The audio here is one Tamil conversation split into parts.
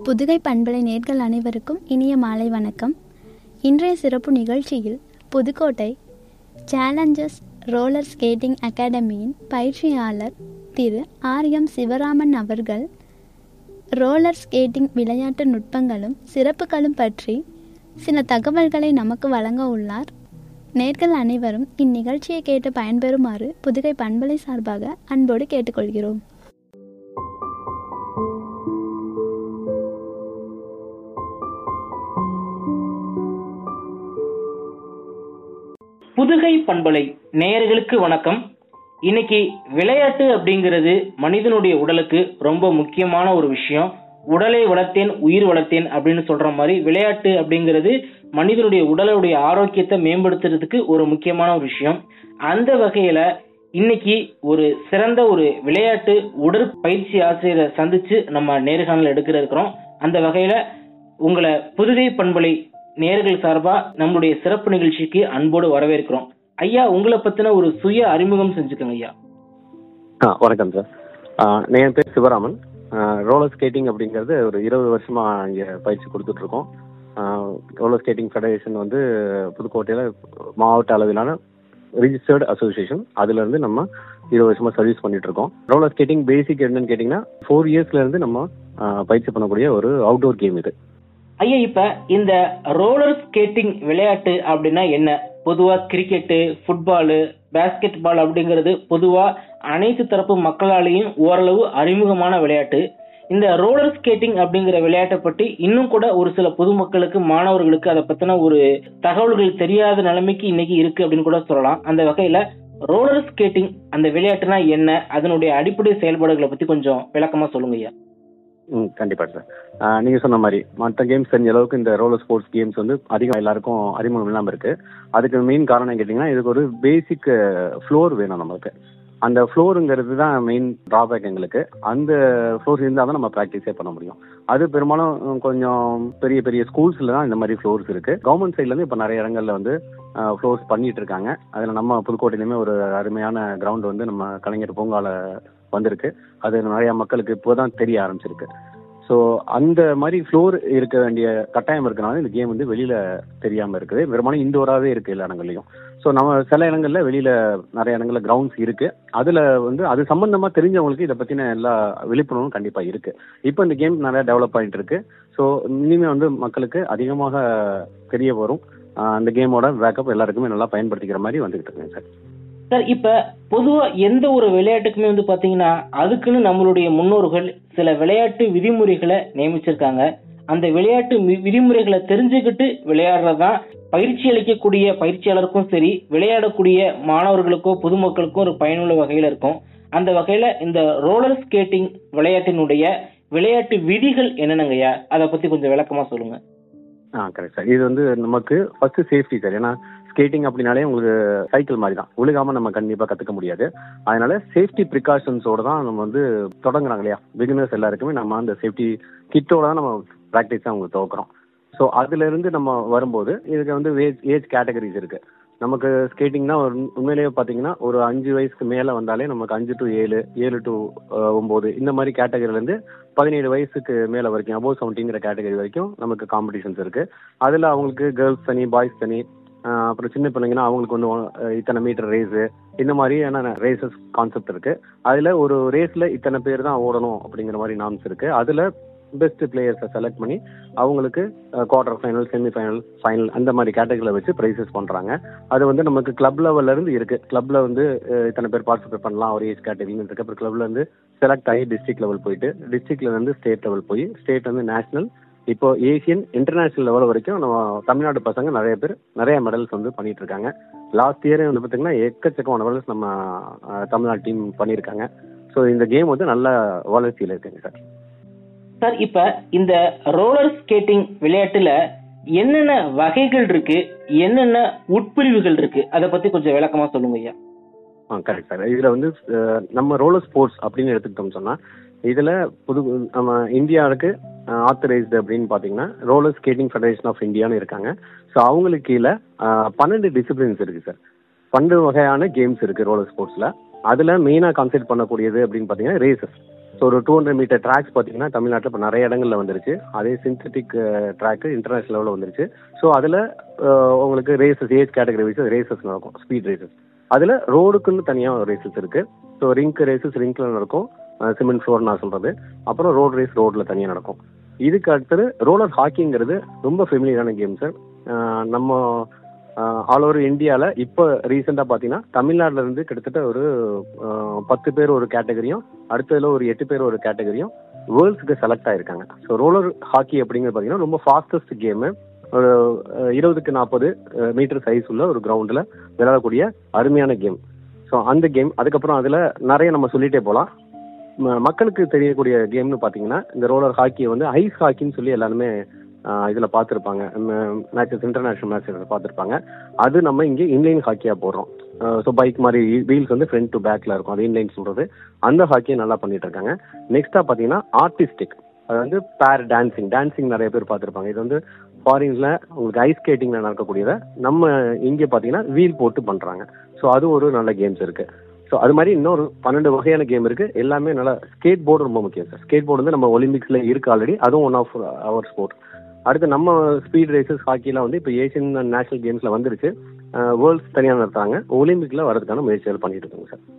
புதுகை பண்பலை நேர்கள் அனைவருக்கும் இனிய மாலை வணக்கம் இன்றைய சிறப்பு நிகழ்ச்சியில் புதுக்கோட்டை சேலஞ்சர்ஸ் ரோலர் ஸ்கேட்டிங் அகாடமியின் பயிற்சியாளர் திரு ஆர் எம் சிவராமன் அவர்கள் ரோலர் ஸ்கேட்டிங் விளையாட்டு நுட்பங்களும் சிறப்புகளும் பற்றி சில தகவல்களை நமக்கு வழங்க உள்ளார் நேர்கள் அனைவரும் இந்நிகழ்ச்சியை கேட்டு பயன்பெறுமாறு புதுகை பண்பலை சார்பாக அன்போடு கேட்டுக்கொள்கிறோம் புதுகை பண்பலை நேயர்களுக்கு வணக்கம் இன்னைக்கு விளையாட்டு அப்படிங்கிறது மனிதனுடைய உடலுக்கு ரொம்ப முக்கியமான ஒரு விஷயம் உடலை வளர்த்தேன் உயிர் வளர்த்தேன் அப்படின்னு சொல்ற மாதிரி விளையாட்டு அப்படிங்கிறது மனிதனுடைய உடலுடைய ஆரோக்கியத்தை மேம்படுத்துறதுக்கு ஒரு முக்கியமான ஒரு விஷயம் அந்த வகையில இன்னைக்கு ஒரு சிறந்த ஒரு விளையாட்டு உடற்பயிற்சி ஆசிரியரை சந்திச்சு நம்ம நேர்காணல் எடுக்கிற இருக்கிறோம் அந்த வகையில உங்களை புதுகை பண்பலை நேர்கள் சார்பா நம்மளுடைய சிறப்பு நிகழ்ச்சிக்கு அன்போடு வரவேற்கிறோம் ஐயா உங்களை பத்தின ஒரு சுய அறிமுகம் செஞ்சுக்கோங்க ஐயா ஆ வணக்கம் சார் ஆ, என் பேர் சிவராமன் ரோலர் ஸ்கேட்டிங் அப்படிங்கிறது ஒரு இருபது வருஷமா இங்கே பயிற்சி கொடுத்துட்டு இருக்கோம் ரோலர் ஸ்கேட்டிங் ஃபெடரேஷன் வந்து புதுக்கோட்டையில் மாவட்ட அளவிலான ரிஜிஸ்டர்டு அசோசியேஷன் அதுல இருந்து நம்ம இருபது வருஷமா சர்வீஸ் பண்ணிட்டு இருக்கோம் ரோலர் ஸ்கேட்டிங் பேசிக் என்னன்னு கேட்டிங்கன்னா ஃபோர் இயர்ஸ்ல இருந்து நம்ம ஆ, பயிற்சி பண்ணக்கூடிய ஒரு அவுட்டோர் கேம் இது ஐயா இப்ப இந்த ரோலர் ஸ்கேட்டிங் விளையாட்டு அப்படின்னா என்ன பொதுவா கிரிக்கெட்டு ஃபுட்பாலு பேஸ்கெட் பால் அப்படிங்கிறது பொதுவா அனைத்து தரப்பு மக்களாலேயும் ஓரளவு அறிமுகமான விளையாட்டு இந்த ரோலர் ஸ்கேட்டிங் அப்படிங்கிற விளையாட்டை பற்றி இன்னும் கூட ஒரு சில பொதுமக்களுக்கு மாணவர்களுக்கு அதை பத்தின ஒரு தகவல்கள் தெரியாத நிலைமைக்கு இன்னைக்கு இருக்கு அப்படின்னு கூட சொல்லலாம் அந்த வகையில ரோலர் ஸ்கேட்டிங் அந்த விளையாட்டுனா என்ன அதனுடைய அடிப்படை செயல்பாடுகளை பத்தி கொஞ்சம் விளக்கமா சொல்லுங்க ஐயா ம் கண்டிப்பாக சார் ஆஹ் நீங்க சொன்ன மாதிரி மற்ற கேம்ஸ் தெரிஞ்ச அளவுக்கு இந்த ரோலர் ஸ்போர்ட்ஸ் கேம்ஸ் வந்து அதிகம் எல்லாருக்கும் அறிமுகம் இல்லாமல் இருக்கு அதுக்கு மெயின் காரணம் கேட்டிங்கன்னா இதுக்கு ஒரு பேசிக் ஃப்ளோர் வேணும் நமக்கு அந்த ஃப்ளோருங்கிறது தான் மெயின் ட்ராபேக் எங்களுக்கு அந்த ஃப்ளோர்ஸ் இருந்தால் தான் நம்ம ப்ராக்டிஸே பண்ண முடியும் அது பெரும்பாலும் உம், கொஞ்சம் பெரிய பெரிய ஸ்கூல்ஸில் தான் இந்த மாதிரி ஃப்ளோர்ஸ் இருக்கு கவர்மெண்ட் சைட்லேருந்து இப்போ நிறைய இடங்கள்ல வந்து ஃப்ளோர்ஸ் பண்ணிட்டு இருக்காங்க அதில் நம்ம புதுக்கோட்டையிலுமே ஒரு அருமையான கிரவுண்ட் வந்து நம்ம கலைஞர் பூங்கால வந்திருக்கு அது நிறைய மக்களுக்கு இப்போதான் தெரிய ஆரம்பிச்சிருக்கு ஸோ அந்த மாதிரி ஃப்ளோர் இருக்க வேண்டிய கட்டாயம் இருக்கனால இந்த கேம் வந்து வெளியில தெரியாம இருக்குது வெறுமனே இண்டோராகவே இருக்கு எல்லா இடங்கள்லையும் ஸோ நம்ம சில இடங்கள்ல வெளியில நிறைய இடங்கள்ல கிரவுண்ட்ஸ் இருக்கு அதுல வந்து அது சம்பந்தமா தெரிஞ்சவங்களுக்கு இதை பத்தின எல்லா விழிப்புணர்வும் கண்டிப்பா இருக்கு இப்போ இந்த கேம் நிறைய டெவலப் ஆயிட்டு இருக்கு ஸோ இனிமே வந்து மக்களுக்கு அதிகமாக தெரிய வரும் ஆஹ் அந்த கேமோட பேக்கப் எல்லாருக்குமே நல்லா பயன்படுத்திக்கிற மாதிரி வந்துகிட்டு இருக்குங்க சார் சார் இப்ப பொதுவா எந்த ஒரு விளையாட்டுக்குமே வந்து பாத்தீங்கன்னா அதுக்குன்னு நம்மளுடைய முன்னோர்கள் சில விளையாட்டு விதிமுறைகளை நியமிச்சிருக்காங்க அந்த விளையாட்டு வி- விதிமுறைகளை தெரிஞ்சுக்கிட்டு விளையாடுறதுதான் பயிற்சி அளிக்கக்கூடிய பயிற்சியாளருக்கும் சரி விளையாடக்கூடிய மாணவர்களுக்கோ பொதுமக்களுக்கோ ஒரு பயனுள்ள வகையில இருக்கும் அந்த வகையில இந்த ரோலர் ஸ்கேட்டிங் விளையாட்டினுடைய விளையாட்டு விதிகள் என்னென்னங்கய்யா அதை பத்தி கொஞ்சம் விளக்கமா சொல்லுங்க ஆ கரெக்ட் சார் இது வந்து நமக்கு ஃபர்ஸ்ட் சேஃப்டி சார் ஏன்னா ஸ்கேட்டிங் அப்படின்னாலே உங்களுக்கு சைக்கிள் மாதிரி தான் விழுகாம நம்ம கண்டிப்பா கத்துக்க முடியாது அதனால சேஃப்டி ப்ரிகாஷன்ஸோட தான் நம்ம வந்து தொடங்குறாங்க இல்லையா பிகினர்ஸ் எல்லாருக்குமே நம்ம அந்த சேஃப்டி கிட்டோட தான் நம்ம ப்ராக்டிஸ் அவங்களுக்கு துவக்கிறோம் ஸோ அதுல இருந்து நம்ம வரும்போது இதுக்கு வந்து ஏஜ் ஏஜ் கேட்டகரிஸ் இருக்கு நமக்கு ஸ்கேட்டிங்னா ஒரு உண்மையிலேயே பார்த்தீங்கன்னா ஒரு அஞ்சு வயசுக்கு மேலே வந்தாலே நமக்கு அஞ்சு டு ஏழு ஏழு டு ஒம்பது இந்த மாதிரி கேட்டகரியிலேருந்து பதினேழு வயசுக்கு மேலே வரைக்கும் அபோவ் செவன்ட்டிங்கிற கேட்டகரி வரைக்கும் நமக்கு காம்படிஷன்ஸ் இருக்கு அதில் அவங்களுக்கு கேர்ள்ஸ் தனி பாய்ஸ் தனி ஆஹ் அப்புறம் சின்ன பிள்ளைங்கன்னா அவங்களுக்கு வந்து அஹ் இத்தனை மீட்டர் ரேஸு இந்த மாதிரியான ரேசஸ் கான்செப்ட் இருக்கு அதில் ஒரு ரேஸில் இத்தனை பேர் தான் ஓடணும் அப்படிங்கிற மாதிரி நாம்ஸ் இருக்கு அதில் பெஸ்ட் பிளேயர்ஸை செலக்ட் பண்ணி அவங்களுக்கு quarter final semi final final அந்த மாதிரி கேட்டகரியில் வச்சு ப்ரைஸஸ் பண்ணுறாங்க அது வந்து நமக்கு கிளப் லெவல்ல இருந்து இருக்கு கிளப்ல வந்து அஹ், இத்தனை பேர் பார்ட்டிசிபேட் பண்ணலாம் ஒரு ஏஜ் கேட்டகரின்னு இருக்கு அப்புறம் கிளப்ல இருந்து செலக்ட் ஆகி டிஸ்ட்ரிக்ட் லெவல் போயிட்டு டிஸ்ட்ரிக்ட்ல இருந்து ஸ்டேட் லெவல் போய் ஸ்டேட் வந்து நேஷனல் இப்போ ஏசியன் இன்டர்நேஷனல் லெவல் வரைக்கும் நம்ம தமிழ்நாடு பசங்க நிறைய பேர் நிறைய மெடல்ஸ் வந்து பண்ணிட்டு இருக்காங்க லாஸ்ட் இயரே வந்து பார்த்தீங்கன்னா எக்கச்சக்கமான மெடல்ஸ் நம்ம அஹ், தமிழ்நாடு டீம் பண்ணியிருக்காங்க ஸோ இந்த கேம் வந்து நல்ல வளர்ச்சியில் இருக்குங்க சார் சார் இப்ப இந்த ரோலர் ஸ்கேட்டிங் விளையாட்டுல என்னென்ன வகைகள் இருக்கு என்னென்ன உட்பிரிவுகள் இருக்கு அதை பத்தி கொஞ்சம் விளக்கமா சொல்லுங்க ஐயா ஆ கரெக்ட் சார் இதில் வந்து அஹ், நம்ம ரோலர் ஸ்போர்ட்ஸ் அப்படின்னு எடுத்துக்கிட்டோம் சொன்னால் இதில் புது நம்ம இந்தியாவுக்கு ஆத்தரைஸ்டு அப்படின்னு பார்த்தீங்கன்னா ரோலர் ஸ்கேட்டிங் ஃபெடரேஷன் ஆஃப் இந்தியான்னு இருக்காங்க ஸோ அவங்களுக்கு கீழே அஹ், பன்னெண்டு டிசிப்ளின்ஸ் இருக்குது சார் பன்னெண்டு வகையான கேம்ஸ் இருக்குது ரோலர் ஸ்போர்ட்ஸில் அதில் மெயினாக கான்சென்ட் பண்ணக்கூடியது அப்படின்னு பார்த்தீங்கன்னா ரேசஸ் ஸோ ஒரு டூ ஹண்ட்ரட் மீட்டர் ட்ராக்ஸ் பார்த்தீங்கன்னா தமிழ்நாட்டில் இப்போ நிறைய இடங்கள்ல வந்துருச்சு அதே சிந்தட்டிக் ட்ராக்கு இன்டர்நேஷனல் லெவலில் வந்துருச்சு ஸோ அதில் உங்களுக்கு races age category wise races நடக்கும் ஸ்பீட் ரேசஸ் அதில் ரோடுக்குன்னு தனியாக ரேசஸ் இருக்கு ஸோ ரிங்க் ரேசஸ் ரிங்க்ல நடக்கும் சிமெண்ட் ஃப்ளோர் நான் சொல்றது அப்புறம் ரோட் ரேஸ் ரோட்ல தனியாக நடக்கும் இதுக்கு அடுத்தது ரோலர் ஹாக்கிங்கிறது ரொம்ப ஃபெமிலியரான கேம் சார் நம்ம ஆல் ஓவர் இந்தியாவில் இப்போ ரீசெண்டாக பார்த்தீங்கன்னா தமிழ்நாட்டில் இருந்து கிட்டத்தட்ட ஒரு ஆஹ், பத்து பேர் ஒரு கேட்டகரியும் அடுத்ததுல ஒரு எட்டு பேர் ஒரு கேட்டகரியும் வேர்ல்ட்ஸுக்கு செலக்ட் ஆயிருக்காங்க ஸோ ரோலர் ஹாக்கி அப்படிங்கிறது பார்த்தீங்கன்னா ரொம்ப ஃபாஸ்டஸ்ட் கேமு ஒரு அஹ், இருபதுக்கு நாற்பது மீட்டர் சைஸ் உள்ள ஒரு கிரவுண்டில் விளையாடக்கூடிய அருமையான கேம் ஸோ அந்த கேம் அதுக்கப்புறம் அதில் நிறைய நம்ம சொல்லிட்டே போகலாம் மக்களுக்கு தெரியக்கூடிய கேம்னு பார்த்தீங்கன்னா இந்த ரோலர் ஹாக்கியை வந்து ஐஸ் ஹாக்கின்னு சொல்லி எல்லாருமே இதில் பார்த்துருப்பாங்க மேட்சஸ் இன்டர்நேஷனல் மேட்சஸ் பார்த்துருப்பாங்க அது நம்ம இங்கே இன்லைன் ஹாக்கியாக போடுறோம் ஸோ பைக் மாதிரி வீல்ஸ் வந்து ஃப்ரண்ட் டு பேக்கில் இருக்கும் அது இன்லைன் சொல்கிறது அந்த ஹாக்கியை நல்லா பண்ணிட்டு இருக்காங்க நெக்ஸ்ட்டாக பார்த்தீங்கன்னா ஆர்டிஸ்டிக் அது வந்து பேர் டான்சிங் டான்சிங் நிறைய பேர் பார்த்துருப்பாங்க இது வந்து ஃபாரின்ல உங்களுக்கு ஐஸ் ஸ்கேட்டிங்ல நடக்கக்கூடியதை நம்ம இங்கே பார்த்தீங்கன்னா வீல் போட்டு பண்ணுறாங்க ஸோ அது ஒரு நல்ல கேம்ஸ் இருக்கு ஸோ அது மாதிரி இன்னொரு பன்னெண்டு வகையான கேம் இருக்கு எல்லாமே நல்லா ஸ்கேட் போர்டு ரொம்ப முக்கியம் சார் ஸ்கேட் போர்டு வந்து நம்ம ஒலிம்பிக்ஸ்ல இருக்கு ஆல்ரெடி அதுவும் ஒன் ஆஃப் அவர் ஸ்போர்ட் அடுத்து நம்ம ஸ்பீட் ரேசஸ் ஹாக்கிலாம் வந்து இப்போ ஏசியன் நேஷனல் கேம்ஸ்ல வந்துருச்சு வேர்ல்ட்ஸ் தனியாக நடத்துறாங்க ஒலிம்பிக்ல வரதுக்கான முயற்சிகள் பண்ணிட்டு இருக்காங்க சார்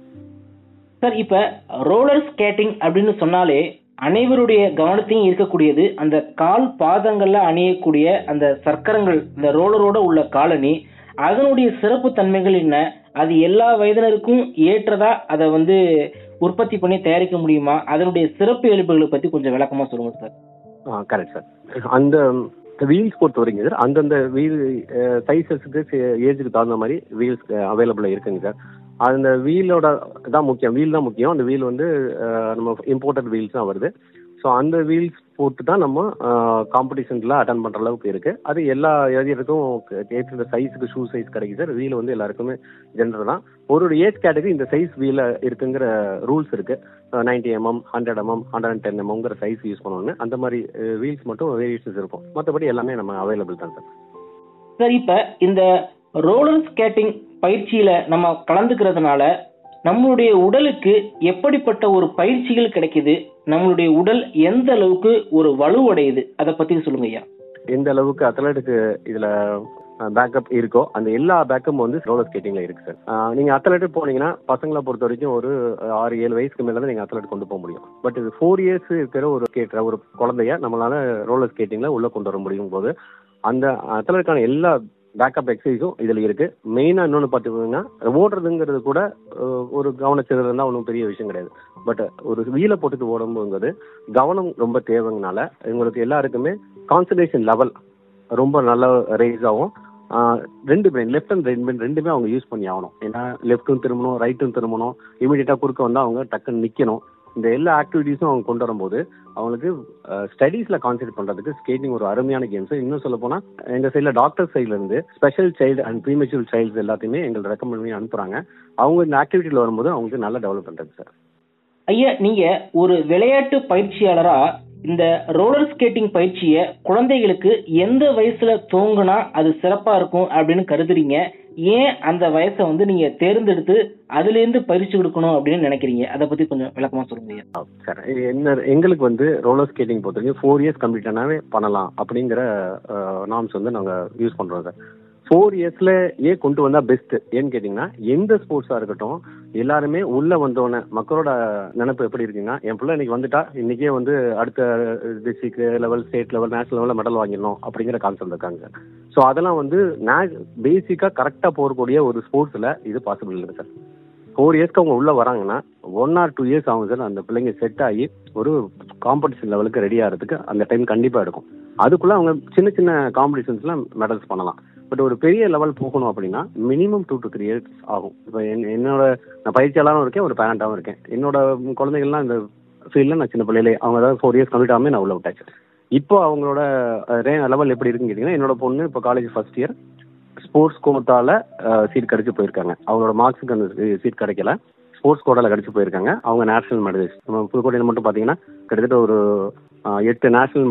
சார் இப்ப ரோலர் ஸ்கேட்டிங் அப்படின்னு சொன்னாலே அனைவருடைய கவனத்தையும் ஈர்க்கக்கூடியது அந்த கால் பாதங்கள்ல அணியக்கூடிய அந்த சக்கரங்கள் இந்த ரோலரோட உள்ள காலணி அதனுடைய சிறப்பு தன்மைகள் என்ன அது எல்லா வயதினருக்கும் ஏற்றதா அதை வந்து உற்பத்தி பண்ணி தயாரிக்க முடியுமா அதனுடைய சிறப்பு இயல்புகளை பத்தி கொஞ்சம் விளக்கமா சொல்லுங்க சார் கரெக்ட் சார் அந்த வீல்ஸ் பொறுத்த வரைக்கும் சார் அந்தந்த வீல் சைஸஸுக்கு ஏஜுக்கு தகுந்த மாதிரி வீல்ஸ் அவைலபிளாக இருக்குங்க சார் அந்த வீலோட தான் முக்கியம் வீல் தான் முக்கியம் அந்த வீல் வந்து அஹ், நம்ம இம்போர்ட்டட் வீல்ஸ் தான் வருது ஸோ அந்த வீல்ஸ் போட்டு தான் நம்ம காம்படிஷன்ல அட்டன் பண்ற அளவுக்கு இருக்கு அது எல்லா ஏரியாருக்கும் ஏற்ற சைஸுக்கு ஷூ சைஸ் கிடைக்குது சார் வீல் வந்து எல்லாருக்குமே ஜென்ரல் தான் ஒரு ஒரு ஏஜ் கேட்டகரி இந்த சைஸ் வீல இருக்குங்கிற ரூல்ஸ் இருக்கு ninety mm hundred mm hundred and ten எம்எம்ங்கிற சைஸ் யூஸ் பண்ணணும் அந்த மாதிரி வீல்ஸ் மட்டும் வேரியேஷன்ஸ் இருக்கும் மற்றபடி எல்லாமே நம்ம அவைலபிள் தான் சார் சார் இப்ப இந்த ரோலர் ஸ்கேட்டிங் பயிற்சியில நம்ம கலந்துக்கிறதுனால நம்மளுடைய உடலுக்கு எப்படிப்பட்ட ஒரு பயிற்சிகள் கிடைக்குது நம்மளுடைய உடல் எந்த அளவுக்கு ஒரு வலுவடையுது அதை பத்தி சொல்லுங்க ஐயா எந்த அளவுக்கு அத்லட்டுக்கு இதுல பேக்கப் இருக்கோ அந்த எல்லா பேக்கப்பும் வந்து ரோலர் ஸ்கேட்டிங்ல இருக்கு சார் ஆஹ் நீங்க அத்லட்டு போனீங்கன்னா பசங்களை பொறுத்த வரைக்கும் ஒரு ஆறு ஏழு வயசுக்கு மேல தான் நீங்க அத்லட் கொண்டு போக முடியும் பட் இது ஃபோர் இயர்ஸ் இருக்கிற ஒரு ஸ்கேட்டர் ஒரு குழந்தைய நம்மளால ரோலர் ஸ்கேட்டிங்ல உள்ள கொண்டு வர முடியும் போது அந்த அத்லட்டுக்கான எல்லா பேக்கப் எக்ஸசைஸும் இதுல இருக்கு மெயினா இன்னொன்னு பாத்துக்கிட்டீங்கன்னா ஓடுறதுங்கிறது கூட அஹ், ஒரு கவனச்சிதறல் இருந்தா ஒன்றும் பெரிய விஷயம் கிடையாது பட் ஒரு வீலை போட்டுட்டு ஓடும்போங்கிறது கவனம் ரொம்ப தேவைங்கனால உங்களுக்கு எல்லாருக்குமே கான்சன்ட்ரேஷன் லெவல் ரொம்ப நல்ல ரேஸ் ஆகும் ஆஹ் ரெண்டு brain left and right brain ரெண்டுமே அவங்க யூஸ் பண்ணி ஆகணும் ஏன்னா லெஃப்ட்டும் திரும்பணும் ரைட்டும் திரும்பணும் இமீடியட்டாக குறுக்க வந்தால் அவங்க டக்குன்னு நிற்கணும் இந்த எல்லா ஆக்டிவிட்டீஸும் அவங்க கொண்டு வரும்போது அவங்களுக்கு ஸ்டடீஸில் கான்சென்ட்ரேட் பண்ணுறதுக்கு ஸ்கேட்டிங் ஒரு அருமையான கேம்ஸ் இன்னும் சொல்ல போனால் எங்கள் சைடில் டாக்டர் சைட்லேருந்து special child and premature childs எல்லாத்தையுமே எங்களுக்கு ரெக்கமெண்ட் பண்ணி அனுப்புகிறாங்க அவங்க இந்த ஆக்டிவிட்டியில் வரும்போது அவங்களுக்கு நல்லா டெவலப் பண்ணுறது சார் ஐயா நீங்க ஒரு விளையாட்டு பயிற்சியாளரா இந்த ரோலர் ஸ்கேட்டிங் பயிற்சியை குழந்தைகளுக்கு எந்த வயசுல துவங்குனா அது சிறப்பா இருக்கும் அப்படின்னு கருதுறீங்க ஏன் அந்த வயசை வந்து நீங்க தேர்ந்தெடுத்து அதுல இருந்து பயிற்சி கொடுக்கணும் அப்படின்னு நினைக்கிறீங்க அதை பத்தி கொஞ்சம் விளக்கமா சொல்லுங்க ஐயா சார் இது என்ன எங்களுக்கு வந்து ரோலர் ஸ்கேட்டிங் பொறுத்த வரைக்கும் ஃபோர் இயர்ஸ் கம்ப்ளீட் ஆனாவே பண்ணலாம் அப்படிங்கிற நார்ம்ஸ் வந்து நாங்கள் யூஸ் பண்ணுறோம் சார் ஃபோர் இயர்ஸ்ல ஏன் கொண்டு வந்தா பெஸ்ட் ஏன்னு கேட்டிங்கன்னா எந்த ஸ்போர்ட்ஸாக இருக்கட்டும் எல்லாருமே உள்ள வந்தோடனே மக்களோட நினைப்பு எப்படி இருக்குன்னா என் பிள்ளை இன்னைக்கு வந்துட்டா இன்னைக்கே வந்து அடுத்த district level state level national லெவலில் மெடல் வாங்கிடணும் அப்படிங்கிற கான்செப்ட் இருக்காங்க சார் ஸோ அதெல்லாம் வந்து பேசிக்காக கரெக்டாக போகக்கூடிய ஒரு ஸ்போர்ட்ஸில் இது பாசிபிள் இல்லை சார் ஃபோர் இயர்ஸ்க்கு அவங்க உள்ள வராங்கன்னா ஒன் ஆர் டூ இயர்ஸ் ஆகும் சார் அந்த பிள்ளைங்க செட் ஆகி ஒரு காம்படிஷன் லெவலுக்கு ரெடி ஆகிறதுக்கு அந்த டைம் கண்டிப்பாக எடுக்கும் அதுக்குள்ள அவங்க சின்ன சின்ன காம்படிஷன்ஸ்ல மெடல்ஸ் பண்ணலாம் பட் ஒரு பெரிய லெவல் போகணும் அப்படின்னா minimum two to three years ஆகும் இப்போ என்னோட நான் பயிற்சியாளரும் இருக்கேன் ஒரு பேரண்டாகவும் இருக்கேன் என்னோட குழந்தைகள்லாம் இந்த ஃபீல்டில் நான் சின்ன பிள்ளையிலே அவங்க அதாவது ஃபோர் இயர்ஸ் கம்ப்ளீட் ஆகாமல் நான் உள்ள விட்டாச்சு இப்போ அவங்களோட லெவல் எப்படி இருக்குன்னு கேட்டிங்கன்னா என்னோட பொண்ணு இப்போ காலேஜ் ஃபர்ஸ்ட் இயர் ஸ்போர்ட்ஸ் கோட்டால சீட் கிடைச்சு போயிருக்காங்க அவங்களோட மார்க்ஸுக்கு அந்த சீட் கிடைக்கல ஸ்போர்ட்ஸ் கோட்டால கிடைச்சு போயிருக்காங்க அவங்க நேஷனல் மெடலிஸ்ட் நம்ம புதுக்கோட்டையில் மட்டும் பார்த்தீங்கன்னா கிட்டத்தட்ட ஒரு அஹ், எட்டு national medals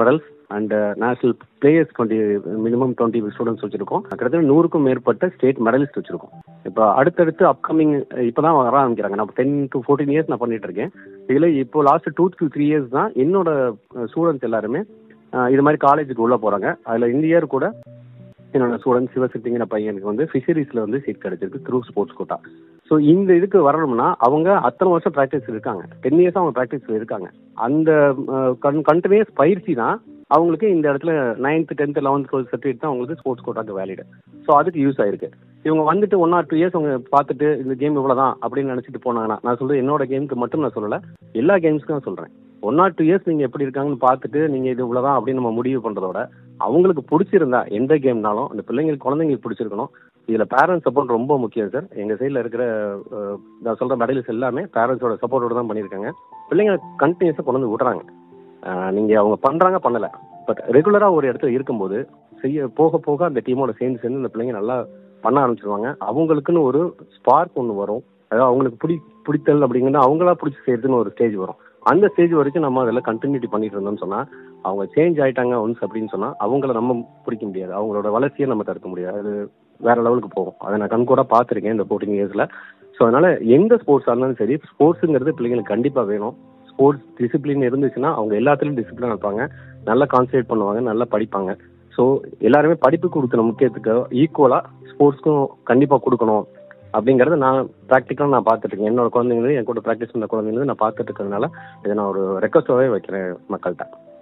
and national players twenty minimum twenty students வச்சிருக்கோம் கிட்டத்தட்ட நூறுக்கும் மேற்பட்ட ஸ்டேட் மெடலிஸ்ட் வச்சிருக்கோம் இப்போ அடுத்தடுத்து அப்கமிங் இப்போ தான் வர ஆரம்பிக்கிறாங்க நான் டென் டு ஃபோர்டீன் இயர்ஸ் நான் பண்ணிட்டு இருக்கேன் இதில் இப்போ last two to three years தான் என்னோட ஸ்டூடெண்ட்ஸ் எல்லாருமே அஹ், இது மாதிரி காலேஜுக்கு உள்ள போறாங்க அதில் இந்த இயர் கூட என்னோட ஸ்டூடெண்ட் சிவசக்திங்கிற பையனுக்கு வந்து ஃபிஷரிஸ்ல வந்து சீட் கிடைச்சிருக்கு த்ரூ ஸ்போர்ட்ஸ் கோட்டா ஸோ இந்த இதுக்கு வரணும்னா அவங்க அத்தனை வருஷம் ப்ராக்டிஸ் இருக்காங்க டென் இயர்ஸ் அவங்க ப்ராக்டிஸ் இருக்காங்க அந்த கண்டினியூஸ் பயிற்சி தான் அவங்களுக்கு இந்த இடத்துல ninth tenth eleventh twelfth certificate தான் அவங்களுக்கு ஸ்போர்ட்ஸ் கோட்டாக்கு வேலிடு ஸோ அதுக்கு யூஸ் ஆயிருக்கு இவங்க வந்துட்டு ஒன் ஆர் டூ இயர்ஸ் அவங்க பார்த்துட்டு இந்த கேம் இவ்வளோதான் அப்படின்னு நினச்சிட்டு போனாங்கன்னா நான் சொல்றது என்னோட கேமுக்கு மட்டும் நான் சொல்லலை எல்லா கேம்ஸ்க்கும் நான் சொல்கிறேன் ஒன் ஆர் டூ இயர்ஸ் நீங்கள் எப்படி இருக்காங்கன்னு பார்த்துட்டு நீங்கள் இது இவ்வளோதான் அப்படின்னு நம்ம முடிவு பண்ணுறதோட அவங்களுக்கு பிடிச்சிருந்தா எந்த கேம்னாலும் அந்த பிள்ளைங்களுக்கு குழந்தைங்களுக்கு பிடிச்சிருக்கணும் இதில் பேரண்ட்ஸ் சப்போர்ட் ரொம்ப முக்கியம் சார் எங்கள் சைடில் இருக்கிற அஹ், நான் சொல்கிற மெடலிஸ் எல்லாமே பேரண்ட்ஸோட சப்போர்ட்டோட தான் பண்ணியிருக்காங்க பிள்ளைங்க கண்டினியூஸாக கொண்டு வந்து விடுறாங்க நீங்கள் அவங்க பண்ணுறாங்க பண்ணலை பட் ரெகுலராக ஒரு இடத்துல இருக்கும்போது செய்ய போக போக அந்த டீமோட சேர்ந்து சேர்ந்து இந்த பிள்ளைங்க நல்லா பண்ண ஆரம்பிச்சிருவாங்க அவங்களுக்குன்னு ஒரு ஸ்பார்க் ஒன்று வரும் அதாவது அவங்களுக்கு பிடி பிடித்தல் அப்படிங்கிறது அவங்களா பிடிச்சி செய்யறதுன்னு ஒரு ஸ்டேஜ் வரும் அந்த ஸ்டேஜ் வரைக்கும் நம்ம அதில் கண்டினியூட்டி பண்ணிட்டு இருந்தோம்னு சொன்னா அவங்க சேஞ்ச் ஆயிட்டாங்க ஒன்ஸ் அப்படின்னு சொன்னா அவங்கள நம்ம பிடிக்க முடியாது அவங்களோட வளர்ச்சியை நம்ம தடுக்க முடியாது அது வேற லெவலுக்கு போகும் அதை நான் கண்கூட பார்த்துருக்கேன் இந்த ஃபோர்டீன் இயர்ஸ்ல ஸோ அதனால எந்த ஸ்போர்ட்ஸாக இருந்தாலும் சரி ஸ்போர்ட்ஸுங்கிறது பிள்ளைங்களுக்கு கண்டிப்பா வேணும் ஸ்போர்ட்ஸ் டிசிப்ளின் இருந்துச்சுன்னா அவங்க எல்லாத்துலயும் டிசிப்ளின் இருப்பாங்க நல்லா கான்சன்ட்ரேட் பண்ணுவாங்க நல்லா படிப்பாங்க ஸோ எல்லாருமே படிப்பு கொடுக்குற முக்கியத்துக்கு ஈக்குவலா ஸ்போர்ட்ஸ்க்கும் கண்டிப்பா கொடுக்கணும் அப்படிங்கறத நான் ப்ராக்டிக்கலாக நான் பார்த்துட்டு இருக்கேன் என்னோட குழந்தைங்களும் என் கூட ப்ராக்டிஸ் பண்ண குழந்தைங்களும் நான் பார்த்துட்டு இருக்கிறதுனால இதை நான் ஒரு ரெக்வஸ்டாகவே வைக்கிறேன் மக்கள்கிட்ட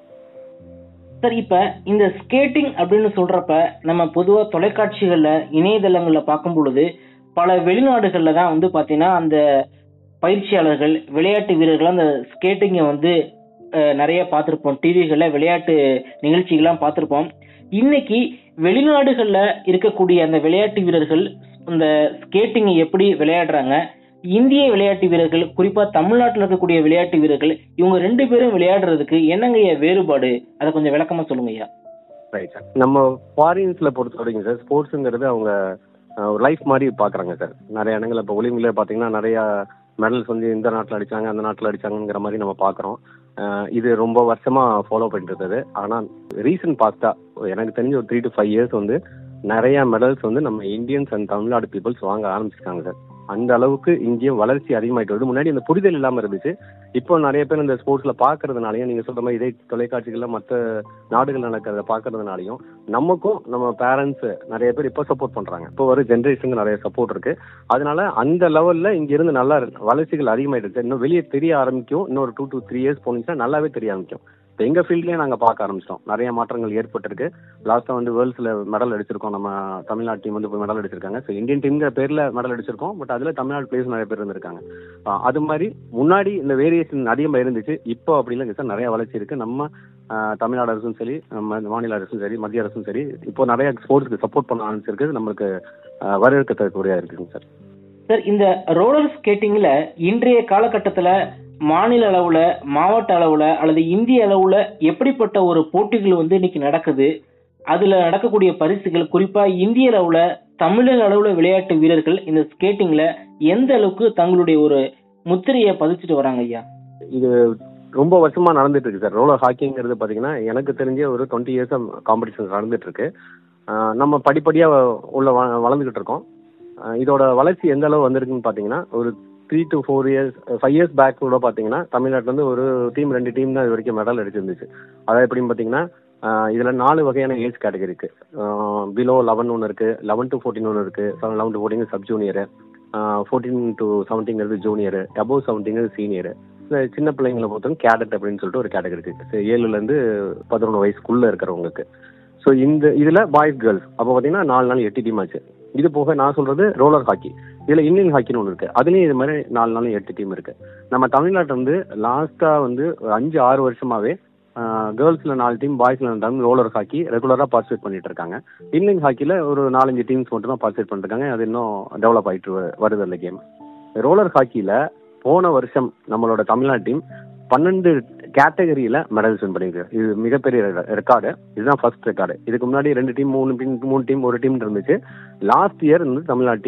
சார் இப்ப இந்த ஸ்கேட்டிங் அப்படின்னு சொல்றப்ப நம்ம பொதுவா தொலைக்காட்சிகள்ல இணையதளங்கள்ல பார்க்கும் பொழுது பல வெளிநாடுகள்ல தான் வந்து பாத்தீங்கன்னா அந்த பயிற்சியாளர்கள் விளையாட்டு வீரர்கள் அந்த ஸ்கேட்டிங்கை வந்து அஹ், நிறைய பார்த்துருப்போம் டிவிகளில் விளையாட்டு நிகழ்ச்சிகள்லாம் பார்த்துருப்போம் இன்னைக்கு வெளிநாடுகள்ல இருக்கக்கூடிய அந்த விளையாட்டு வீரர்கள் இந்த ஸ்கேட்டிங்கை எப்படி விளையாடுறாங்க இந்திய விளையாட்டு வீரர்கள் குறிப்பா தமிழ்நாட்டில் இருக்கக்கூடிய விளையாட்டு வீரர்கள் இவங்க ரெண்டு பேரும் விளையாடுறதுக்கு என்னங்க ஐயா வேறுபாடு அதை கொஞ்சம் விளக்கமா சொல்லுங்க ஐயா ரைட் சார் நம்ம ஃபாரின்ஸ்ல பொறுத்த வரைக்கும் சார் ஸ்போர்ட்ஸுங்கிறது அவங்க அஹ், ஒரு லைஃப் மாதிரி பார்க்குறாங்க சார் நிறைய இடங்கள்ல இப்போ ஒலிம்பிக்ல பார்த்தீங்கன்னா நிறைய மெடல்ஸ் வந்து இந்த நாட்டில் அடிச்சாங்க அந்த நாட்டில் அடிச்சாங்கங்கிற மாதிரி நம்ம பார்க்குறோம் இது ரொம்ப வருஷமா ஃபாலோ பண்ணிட்டு இருந்தது ஆனால் ரீசன்ட் பாஸ்டா எனக்கு தெரிஞ்ச ஒரு த்ரீ டு ஃபைவ் இயர்ஸ் வந்து நிறைய மெடல்ஸ் வந்து நம்ம இந்தியன்ஸ் அண்ட் தமிழ்நாடு பீப்புள்ஸ் வாங்க ஆரம்பிச்சிருக்காங்க சார் அந்த அளவுக்கு இங்கேயும் வளர்ச்சி அதிகமாயிட்டு வருது முன்னாடி அந்த புரிதல் இல்லாமல் இருந்துச்சு இப்போ நிறைய பேர் இந்த ஸ்போர்ட்ஸ்ல பார்க்கறதுனாலையும் நீங்க சொல்ற மாதிரி இதே தொலைக்காட்சிகள்ல மற்ற நாடுகள் நடக்கிறத பார்க்கறதுனாலையும் நமக்கும் நம்ம பேரண்ட்ஸ் நிறைய பேர் இப்போ சப்போர்ட் பண்றாங்க இப்போ ஒரு ஜென்ரேஷனுக்கு நிறைய சப்போர்ட் இருக்கு அதனால அந்த லெவல்ல இங்க இருந்து நல்லா வளர்ச்சிகள் அதிகமாயிட்டு இருக்கு இன்னும் வெளியே தெரிய ஆரம்பிக்கும் இன்னொரு டூ டு த்ரீ இயர்ஸ் போனுச்சுன்னா நல்லாவே தெரிய ஆரம்பிக்கும் இப்போ எங்க ஃபீல்ட்லயே நாங்க பார்க்க ஆரம்பிச்சிட்டோம் நிறைய மாற்றங்கள் ஏற்பட்டிருக்கு லாஸ்டா வந்து வேர்ல்ட்ஸ்ல மெடல் அடிச்சிருக்கோம் நம்ம தமிழ்நாடு டீம் வந்து மெடல் அடிச்சிருக்காங்க ஸோ இந்தியன் டீம்ங்கிற பேர்ல மெடல் அடிச்சிருக்கோம் பட் அதுல தமிழ்நாடு பிளேயர்ஸ் நிறைய பேர் இருந்திருக்காங்க ஆஹ் அது மாதிரி முன்னாடி இந்த வேரியேஷன் அதிகமாக இருந்துச்சு இப்போ அப்படி இல்லைங்க சார் நிறைய வளர்ச்சி இருக்கு நம்ம ஆஹ் தமிழ்நாடு அரசும் சரி நம்ம மாநில அரசும் சரி மத்திய அரசும் சரி இப்போ நிறைய ஸ்போர்ட்ஸ்க்கு சப்போர்ட் பண்ண ஆரம்பிச்சிருக்கு நம்மளுக்கு ஆஹ் வரவேற்கத்தக்கக்கூடியதாக இருக்குங்க சார் சார் இந்த ரோலர் ஸ்கேட்டிங்ல இன்றைய காலகட்டத்துல மாநில அளவுல மாவட்ட அளவுல அல்லது இந்திய அளவுல எப்படிப்பட்ட ஒரு போட்டிகள் வந்து இன்னைக்கு நடக்குது அதுல நடக்கக்கூடிய பரிசுகள் குறிப்பா இந்திய அளவுல தமிழக அளவுல விளையாட்டு வீரர்கள் இந்த ஸ்கேட்டிங்ல எந்த அளவுக்கு தங்களுடைய ஒரு முத்திரையை பதிச்சுட்டு வராங்க ஐயா இது ரொம்ப வருஷமா நடந்துட்டு இருக்கு சார் ரோலர் ஹாக்கிங்கிறது பாத்தீங்கன்னா எனக்கு தெரிஞ்ச ஒரு டுவெண்ட்டி இயர்ஸ் காம்படிஷன் நடந்துட்டு இருக்கு ஆஹ் நம்ம படிப்படியா உள்ள வ- வளர்ந்துகிட்டு இருக்கோம் ஆஹ் இதோட வளர்ச்சி எந்த அளவு வந்திருக்குன்னு பாத்தீங்கன்னா ஒரு three to four years five years back கூட பாத்தீங்கன்னா தமிழ்நாட்டுல இருந்து ஒரு டீம் ரெண்டு டீம் தான் இது வரைக்கும் மெடல் அடிச்சிருந்துச்சு அதாவது எப்படின்னு பாத்தீங்கன்னா ஆஹ் இதுல நாலு வகையான ஏஜ் கேட்டகரி இருக்கு பிலோ லெவன் ஒன்று இருக்கு லெவன் டு ஃபோர்டீன் ஒன்று இருக்கு eleven to fourteen sub junior fourteen to செவன்டீங்கிறது ஜூனியர் அபோவ் செவன்டீங்கிறது சீனியர் இந்த சின்ன பிள்ளைங்களை பொறுத்தவரை கேடட் அப்படின்னு சொல்லிட்டு ஒரு கேட்டகரி இருக்கு So, ஏழுல இருந்து பதினொன்று வயசுக்குள்ள இருக்கிறவங்களுக்கு ஸோ இந்த இதுல பாய்ஸ் கேர்ள்ஸ் அப்போ பார்த்தீங்கன்னா நாலு நாள் எட்டு டீம் ஆச்சு இது போக நான் சொல்றது ரோலர் ஹாக்கி இதுல இந்தியன் ஹாக்கின்னு ஒன்று இருக்கு அதுலயும் இது மாதிரி நாலு நாள் எட்டு டீம் இருக்கு நம்ம தமிழ்நாட்டில் வந்து லாஸ்டா வந்து ஒரு அஞ்சு ஆறு வருஷமாவே கேர்ள்ஸ்ல நாலு டீம் பாய்ஸ்ல நாலு டீம் ரோலர் ஹாக்கி ரெகுலரா பார்ட்டிசிபேட் பண்ணிட்டு இருக்காங்க இந்தியன் ஹாக்கில ஒரு நாலஞ்சு டீம்ஸ் மட்டும் தான் பார்ட்டிசிபேட் பண்ணிட்டு இருக்காங்க அது இன்னும் டெவலப் ஆயிட்டு வ- வருது அந்த கேம் ரோலர் ஹாக்கில போன வருஷம் நம்மளோட தமிழ்நாடு டீம் பன்னெண்டு கேட்டகரியில மெடல்ஸ் வின் பண்ணியிருக்கு இது மிகப்பெரிய ரெக்கார்டு இதுதான் ஃபர்ஸ்ட் ரெக்கார்டு இதுக்கு முன்னாடி ரெண்டு டீம் மூணு டீம் மூணு டீம் ஒரு டீம் இருந்துச்சு லாஸ்ட் இயர் வந்து தமிழ்நாடு டீம்